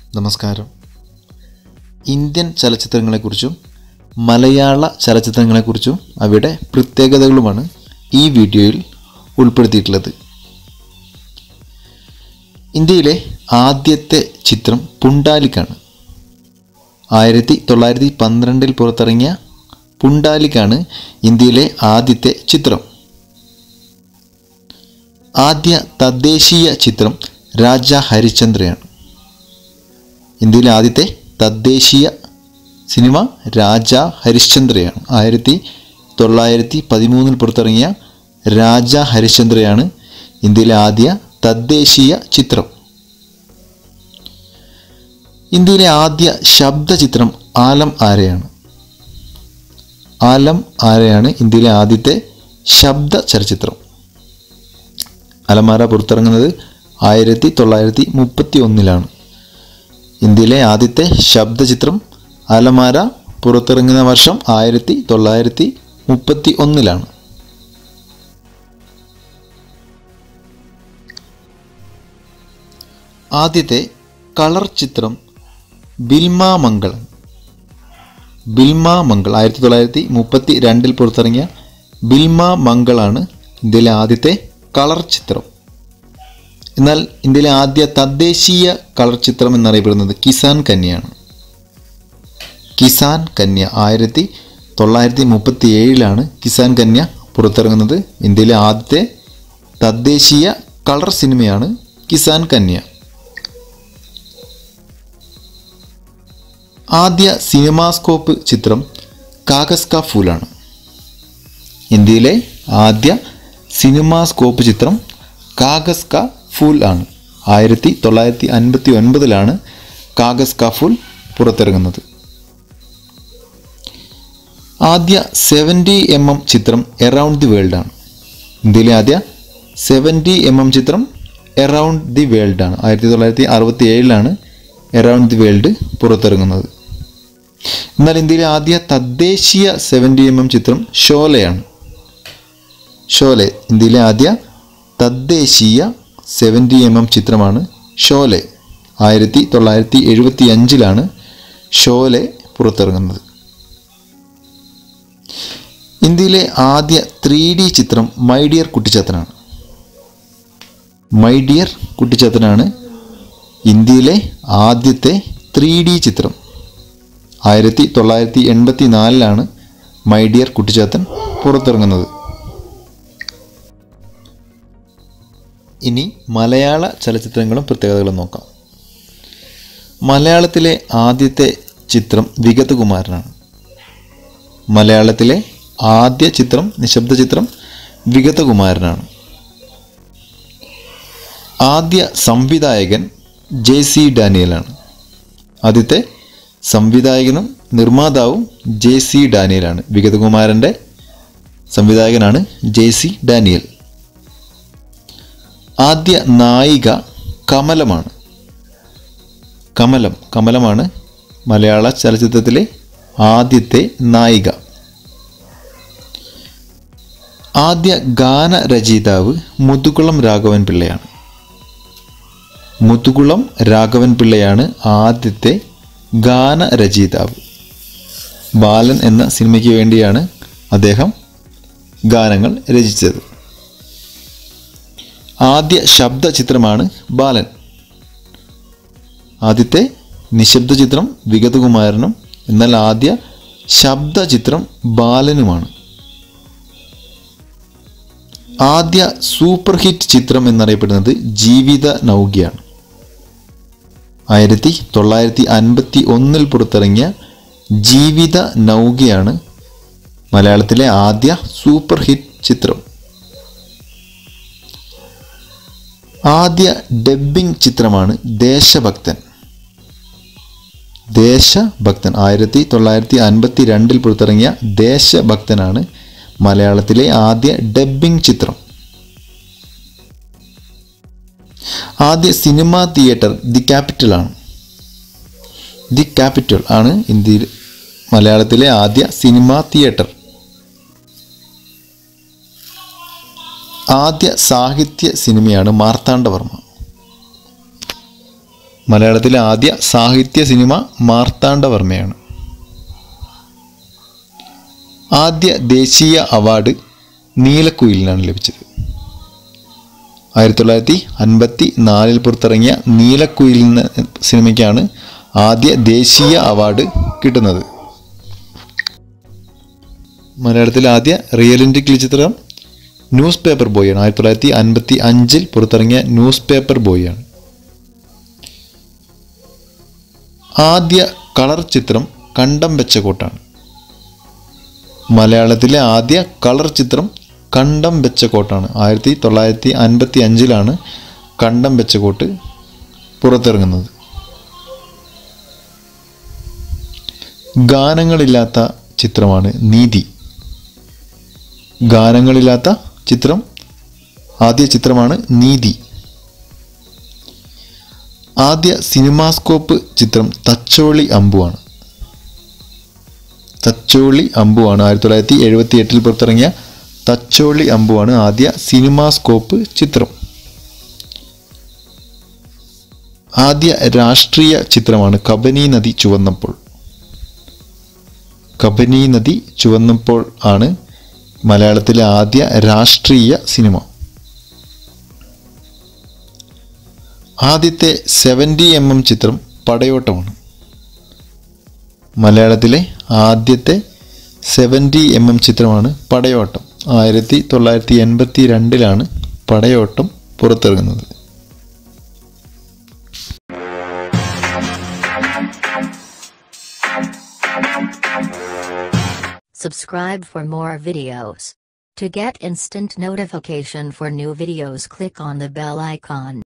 നമസ്കാരം ഇന്ത്യൻ ചലച്ചിത്രങ്ങളെക്കുറിച്ചും മലയാള ചലച്ചിത്രങ്ങളെക്കുറിച്ചും അവയുടെ പ്രത്യേകതകളുമാണ് ഈ വീഡിയോയിൽ ഉൾപ്പെടുത്തിയിട്ടുള്ളത് ഇന്ത്യയിലെ ആദ്യത്തെ ചിത്രം പുണ്ടാലിക്കാണ് ആയിരത്തി തൊള്ളായിരത്തി പന്ത്രണ്ടിൽ പുറത്തിറങ്ങിയ പുണ്ടാലിക്കാണ് ഇന്ത്യയിലെ ആദ്യത്തെ ചിത്രം ആദ്യ തദ്ദേശീയ ചിത്രം രാജ ഹരിചന്ദ്രയാണ് ഇന്ത്യയിലെ ആദ്യത്തെ തദ്ദേശീയ സിനിമ രാജ ഹരിശ്ചന്ദ്രയാണ് ആയിരത്തി തൊള്ളായിരത്തി പതിമൂന്നിൽ പുറത്തിറങ്ങിയ രാജ ഹരിശ്ചന്ദ്രയാണ് ഇന്ത്യയിലെ ആദ്യ തദ്ദേശീയ ചിത്രം ഇന്ത്യയിലെ ആദ്യ ശബ്ദ ചിത്രം ആലം ആരയാണ് ആലം ആരയാണ് ഇന്ത്യയിലെ ആദ്യത്തെ ശബ്ദ ചലച്ചിത്രം അലമാര പുറത്തിറങ്ങുന്നത് ആയിരത്തി തൊള്ളായിരത്തി മുപ്പത്തി ഒന്നിലാണ് ഇന്ത്യയിലെ ആദ്യത്തെ ശബ്ദചിത്രം അലമാര പുറത്തിറങ്ങുന്ന വർഷം ആയിരത്തി തൊള്ളായിരത്തി മുപ്പത്തി ഒന്നിലാണ് ആദ്യത്തെ കളർ ചിത്രം ബിൽമ മംഗളം ബിൽമ മംഗൾ ആയിരത്തി തൊള്ളായിരത്തി മുപ്പത്തി രണ്ടിൽ പുറത്തിറങ്ങിയ ബിൽമ മംഗളാണ് ഇന്ത്യയിലെ ആദ്യത്തെ കളർ ചിത്രം എന്നാൽ ഇന്ത്യയിലെ ആദ്യ തദ്ദേശീയ കളർ ചിത്രം എന്നറിയപ്പെടുന്നത് കിസാൻ കന്യയാണ് കിസാൻ കന്യ ആയിരത്തി തൊള്ളായിരത്തി മുപ്പത്തി ഏഴിലാണ് കിസാൻ കന്യ പുറത്തിറങ്ങുന്നത് ഇന്ത്യയിലെ ആദ്യത്തെ തദ്ദേശീയ കളർ സിനിമയാണ് കിസാൻ കന്യ ആദ്യ സിനിമാസ്കോപ്പ് ചിത്രം കാഗസ് കാ ഫൂലാണ് ഇന്ത്യയിലെ ആദ്യ സിനിമാസ്കോപ്പ് ചിത്രം കാഗസ് കാ ഫൂൽ ആണ് ആയിരത്തി തൊള്ളായിരത്തി അൻപത്തി ഒൻപതിലാണ് കാഗസ് കാ ഫൂൽ പുറത്തിറങ്ങുന്നത് ആദ്യ സെവൻറ്റി എം എം ചിത്രം എറൗണ്ട് ദി വേൾഡ് ആണ് ഇന്ത്യയിലെ ആദ്യ സെവൻറ്റി എം എം ചിത്രം എറൗണ്ട് ദി വേൾഡ് ആണ് ആയിരത്തി തൊള്ളായിരത്തി അറുപത്തി ഏഴിലാണ് എറൗണ്ട് ദി വേൾഡ് പുറത്തിറങ്ങുന്നത് എന്നാൽ ഇന്ത്യയിലെ ആദ്യ തദ്ദേശീയ സെവൻറ്റി എം എം ചിത്രം ഷോലയാണ് ഷോലെ ഇന്ത്യയിലെ ആദ്യ തദ്ദേശീയ സെവൻറ്റി എം എം ചിത്രമാണ് ഷോലെ ആയിരത്തി തൊള്ളായിരത്തി എഴുപത്തി അഞ്ചിലാണ് ഷോലെ പുറത്തിറങ്ങുന്നത് ഇന്ത്യയിലെ ആദ്യ ത്രീ ഡി ചിത്രം മൈ ഡിയർ കുട്ടിച്ചാത്തനാണ് മൈ ഡിയർ കുട്ടിച്ചാത്തനാണ് ഇന്ത്യയിലെ ആദ്യത്തെ ത്രീ ഡി ചിത്രം ആയിരത്തി തൊള്ളായിരത്തി എൺപത്തി നാലിലാണ് മൈ ഡിയർ കുട്ടിച്ചാത്തൻ പുറത്തിറങ്ങുന്നത് ഇനി മലയാള ചലച്ചിത്രങ്ങളും പ്രത്യേകതകളും നോക്കാം മലയാളത്തിലെ ആദ്യത്തെ ചിത്രം വിഗതകുമാരനാണ് മലയാളത്തിലെ ആദ്യ ചിത്രം നിശബ്ദ ചിത്രം വിഗതകുമാരനാണ് ആദ്യ സംവിധായകൻ ജെ സി ഡാനിയലാണ് ആദ്യത്തെ സംവിധായകനും നിർമ്മാതാവും ജെ സി ഡാനിയലാണ് വിഗതകുമാരൻ്റെ സംവിധായകനാണ് ജെ സി ഡാനിയൽ ആദ്യ നായിക കമലമാണ് കമലം കമലമാണ് മലയാള ചലച്ചിത്രത്തിലെ ആദ്യത്തെ നായിക ആദ്യ ഗാനരചയിതാവ് മുതുകുളം രാഘവൻ പിള്ളയാണ് മുതുകുളം രാഘവൻ പിള്ളയാണ് ആദ്യത്തെ ഗാനരചയിതാവ് ബാലൻ എന്ന സിനിമയ്ക്ക് വേണ്ടിയാണ് അദ്ദേഹം ഗാനങ്ങൾ രചിച്ചത് ആദ്യ ശബ്ദ ചിത്രമാണ് ബാലൻ ആദ്യത്തെ നിശബ്ദ ചിത്രം വിഗതകുമാരനും എന്നാൽ ആദ്യ ശബ്ദ ചിത്രം ബാലനുമാണ് ആദ്യ സൂപ്പർ ഹിറ്റ് ചിത്രം എന്നറിയപ്പെടുന്നത് ജീവിത നൗകിയാണ് ആയിരത്തി തൊള്ളായിരത്തി അൻപത്തി ഒന്നിൽ പുറത്തിറങ്ങിയ ജീവിത നൗകിയാണ് മലയാളത്തിലെ ആദ്യ സൂപ്പർ ഹിറ്റ് ചിത്രം ആദ്യ ഡബ്ബിംഗ് ചിത്രമാണ് ദേശഭക്തൻ ദേശഭക്തൻ ആയിരത്തി തൊള്ളായിരത്തി അൻപത്തി രണ്ടിൽ പുറത്തിറങ്ങിയ ദേശഭക്തനാണ് മലയാളത്തിലെ ആദ്യ ഡബ്ബിംഗ് ചിത്രം ആദ്യ സിനിമാ തിയേറ്റർ ദി ക്യാപിറ്റൽ ആണ് ദി ക്യാപിറ്റൽ ആണ് ഇന്ത്യയിൽ മലയാളത്തിലെ ആദ്യ സിനിമാ തിയേറ്റർ ആദ്യ സാഹിത്യ സിനിമയാണ് മാർത്താണ്ഡവർമ്മ മലയാളത്തിലെ ആദ്യ സാഹിത്യ സിനിമ മാർത്താണ്ഡവർമ്മയാണ് ആദ്യ ദേശീയ അവാർഡ് നീലക്കുയിലിനാണ് ലഭിച്ചത് ആയിരത്തി തൊള്ളായിരത്തി അൻപത്തി നാലിൽ പുറത്തിറങ്ങിയ നീലക്കുയിൽ എന്ന സിനിമയ്ക്കാണ് ആദ്യ ദേശീയ അവാർഡ് കിട്ടുന്നത് മലയാളത്തിലെ ആദ്യ റിയലിസ്റ്റിക് ചിത്രം ന്യൂസ് പേപ്പർ ബോയാണ് ആയിരത്തി തൊള്ളായിരത്തി അൻപത്തി അഞ്ചിൽ പുറത്തിറങ്ങിയ ന്യൂസ് പേപ്പർ ബോയാണ് ആദ്യ കളർ ചിത്രം കണ്ടം വെച്ച കോട്ടാണ് മലയാളത്തിലെ ആദ്യ കളർ ചിത്രം കണ്ടം വെച്ച കോട്ടാണ് ആയിരത്തി തൊള്ളായിരത്തി അൻപത്തി അഞ്ചിലാണ് കണ്ടം വെച്ച കോട്ട് പുറത്തിറങ്ങുന്നത് ഗാനങ്ങളില്ലാത്ത ചിത്രമാണ് നീതി ഗാനങ്ങളില്ലാത്ത ചിത്രം ആദ്യ ചിത്രമാണ് നീതി ആദ്യ സിനിമാസ്കോപ്പ് ചിത്രം തച്ചോളി അമ്പുവാണ് തച്ചോളി അമ്പുവാണ് ആയിരത്തി തൊള്ളായിരത്തി എഴുപത്തി എട്ടിൽ പുറത്തിറങ്ങിയ തച്ചോളി അമ്പുവാണ് ആദ്യ സിനിമാസ്കോപ്പ് ചിത്രം ആദ്യ രാഷ്ട്രീയ ചിത്രമാണ് കബനി നദി ചുവന്നപ്പോൾ കബനി നദി ചുവന്നപ്പോൾ ആണ് മലയാളത്തിലെ ആദ്യ രാഷ്ട്രീയ സിനിമ ആദ്യത്തെ സെവൻറ്റി എം എം ചിത്രം പടയോട്ടമാണ് മലയാളത്തിലെ ആദ്യത്തെ സെവൻറ്റി എം എം ചിത്രമാണ് പടയോട്ടം ആയിരത്തി തൊള്ളായിരത്തി എൺപത്തി രണ്ടിലാണ് പടയോട്ടം പുറത്തിറങ്ങുന്നത് Subscribe for more videos. To get instant notification for new videos click on the bell icon.